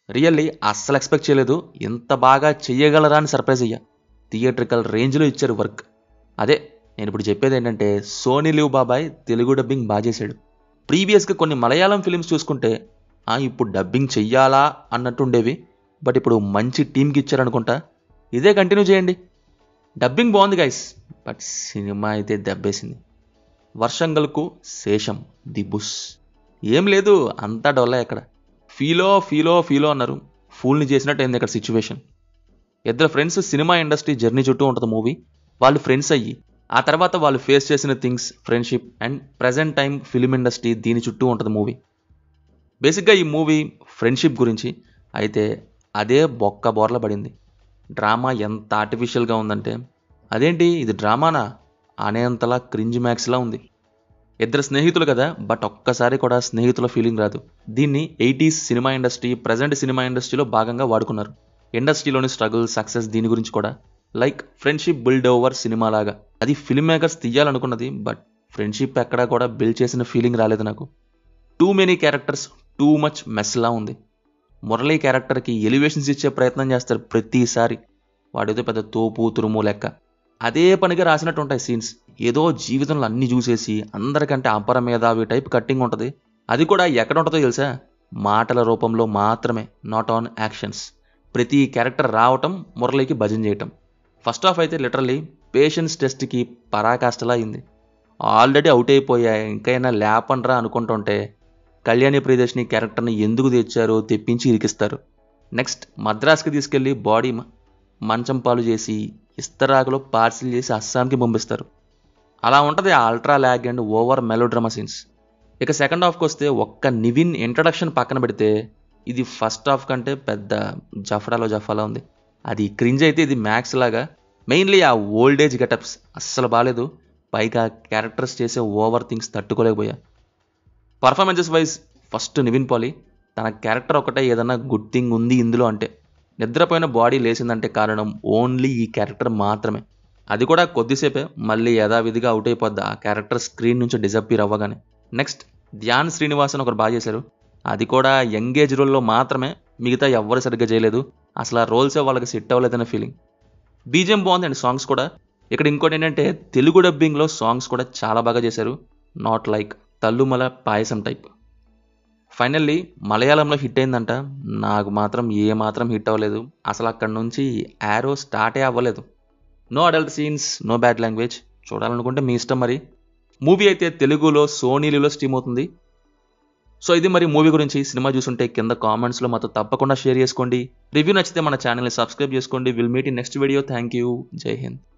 really అస్సలు expect చేయలేదు ఇంత బాగా చెయ్యగలరా అని సర్ప్రైజ్ అయ్యా థియేట్రికల్ రేంజ్లో ఇచ్చారు వర్క్ అదే నేను ఇప్పుడు చెప్పేది ఏంటంటే సోనీ లివ్ బాబాయ్ తెలుగు డబ్బింగ్ బాగా చేశాడు ప్రీవియస్గా కొన్ని మలయాళం ఫిలిమ్స్ చూసుకుంటే "ఆ, ఇప్పుడు డబ్బింగ్ చెయ్యాలా అన్నట్టు ఉండేవి బట్ ఇప్పుడు మంచి టీంకి ఇచ్చారనుకుంటా ఇదే కంటిన్యూ చేయండి డబ్బింగ్ బాగుంది గైస్ బట్ సినిమా అయితే దెబ్బేసింది వర్షంగల్కు శేషం ది బుస్ ఏం లేదు అంతా డొల్లా ఎక్కడ ఫీలో ఫీలో ఫీలో అన్నారు ఫూల్ని చేసినట్టు అయింది ఇక్కడ సిచ్యువేషన్ ఇద్దరు ఫ్రెండ్స్ సినిమా ఇండస్ట్రీ జర్నీ చుట్టూ ఉంటుంది మూవీ వాళ్ళు ఫ్రెండ్స్ అయ్యి ఆ తర్వాత వాళ్ళు ఫేస్ చేసిన things friendship and present time film industry దీని చుట్టూ ఉంటుంది మూవీ బేసిక్గా ఈ మూవీ ఫ్రెండ్షిప్ గురించి అయితే అదే బొక్క బోర్ల పడింది డ్రామా ఎంత ఆర్టిఫిషియల్గా ఉందంటే అదేంటి ఇది డ్రామానా అనేంతలా క్రింజ్ మ్యాక్స్లా ఉంది ఇద్దరు స్నేహితులు కదా బట్ ఒక్కసారి కూడా స్నేహితుల ఫీలింగ్ రాదు దీన్ని eighties cinema industry present cinema ఇండస్ట్రీలో భాగంగా వాడుకున్నారు ఇండస్ట్రీలోని స్ట్రగుల్ సక్సెస్ దీని గురించి కూడా like friendship build over cinema లాగా అది ఫిల్మ్ మేకర్స్ తీయాలనుకున్నది బట్ ఫ్రెండ్షిప్ ఎక్కడా కూడా బిల్డ్ చేసిన ఫీలింగ్ రాలేదు నాకు too many characters too much మెస్లా ఉంది మురళీ క్యారెక్టర్కి ఎలివేషన్స్ ఇచ్చే ప్రయత్నం చేస్తారు ప్రతిసారి వాడేదో పెద్ద తోపు తురుము లెక్క అదే పనిగా రాసినట్టు ఉంటాయి సీన్స్ ఏదో జీవితంలో అన్ని చూసేసి అందరికంటే అపర మేధావి టైప్ కట్టింగ్ ఉంటుంది అది కూడా ఎక్కడ ఉంటుందో తెలుసా మాటల రూపంలో మాత్రమే నాట్ ఆన్ యాక్షన్స్ ప్రతి క్యారెక్టర్ రావటం మురళికి భజన చేయటం ఫస్ట్ ఆఫ్ అయితే లిటరల్లీ పేషెన్స్ టెస్ట్కి పరాకాష్టలా అయింది ఆల్రెడీ అవుట్ అయిపోయా ఇంకైనా లేపండ్రా అనుకుంటుంటే కళ్యాణి ప్రియదర్శిని క్యారెక్టర్ని ఎందుకు తెచ్చారో తెప్పించి ఇరికిస్తారు నెక్స్ట్ మద్రాస్కి తీసుకెళ్లి బాడీ మ- మంచం పాలు చేసి ఇస్తరాకులో పార్సిల్ చేసి అస్సాంకి పంపిస్తారు అలా ఉంటుంది ఆ ultra lag and over melodrama scenes ఇక సెకండ్ హాఫ్కి వస్తే ఒక్క నివిన్ ఇంట్రడక్షన్ పక్కన పెడితే ఇది ఫస్ట్ హాఫ్ కంటే పెద్ద జఫడాలో జఫాలా ఉంది అది క్రింజ్ అయితే ఇది మ్యాక్స్ లాగా మెయిన్లీ ఆ ఓల్డ్ ఏజ్ గెటప్స్ అస్సలు బాగాలేదు పైగా క్యారెక్టర్స్ చేసే ఓవర్ థింగ్స్ తట్టుకోలేకపోయా performances wise first Nivin Pauly తన క్యారెక్టర్ ఒకటే ఏదన్నా గుడ్ థింగ్ ఉంది ఇందులో అంటే నిద్రపోయిన బాడీ లేచిందంటే కారణం ఓన్లీ ఈ క్యారెక్టర్ మాత్రమే అది కూడా కొద్దిసేపే మళ్ళీ యథావిధిగా అవుట్ అయిపోద్ది ఆ క్యారెక్టర్ స్క్రీన్ నుంచి డిజప్పీర్ అవ్వగానే నెక్స్ట్ ధ్యాన్ శ్రీనివాసన్ ఒకరు బాగా చేశారు అది కూడా యంగేజ్ రోల్లో మాత్రమే మిగతా ఎవ్వరు సరిగ్గా చేయలేదు అసలు ఆ రోల్సే వాళ్ళకి సెట్ అవ్వలేదనే ఫీలింగ్ బీజిఎం బాగుంది అండ్ సాంగ్స్ కూడా ఇక్కడ ఇంకోటి ఏంటంటే తెలుగు డబ్బింగ్లో సాంగ్స్ కూడా చాలా బాగా చేశారు not like Thallumaala payasam type finally మలయాళంలో హిట్ అయిందంట నాకు మాత్రం ఏ మాత్రం హిట్ అవ్వలేదు అసలు అక్కడ నుంచి యారో స్టార్టే అవ్వలేదు no adult scenes no bad language చూడాలనుకుంటే మీ ఇష్టం మరి మూవీ అయితే తెలుగులో సోనీలులో స్ట్రీమ్ అవుతుంది సో ఇది మరి మూవీ గురించి సినిమా చూసుంటే కింద కామెంట్స్లో మాతో తప్పకుండా షేర్ చేసుకోండి రివ్యూ నచ్చితే మన ఛానల్ని సబ్స్క్రైబ్ చేసుకోండి will meet in next video thank you Jai Hind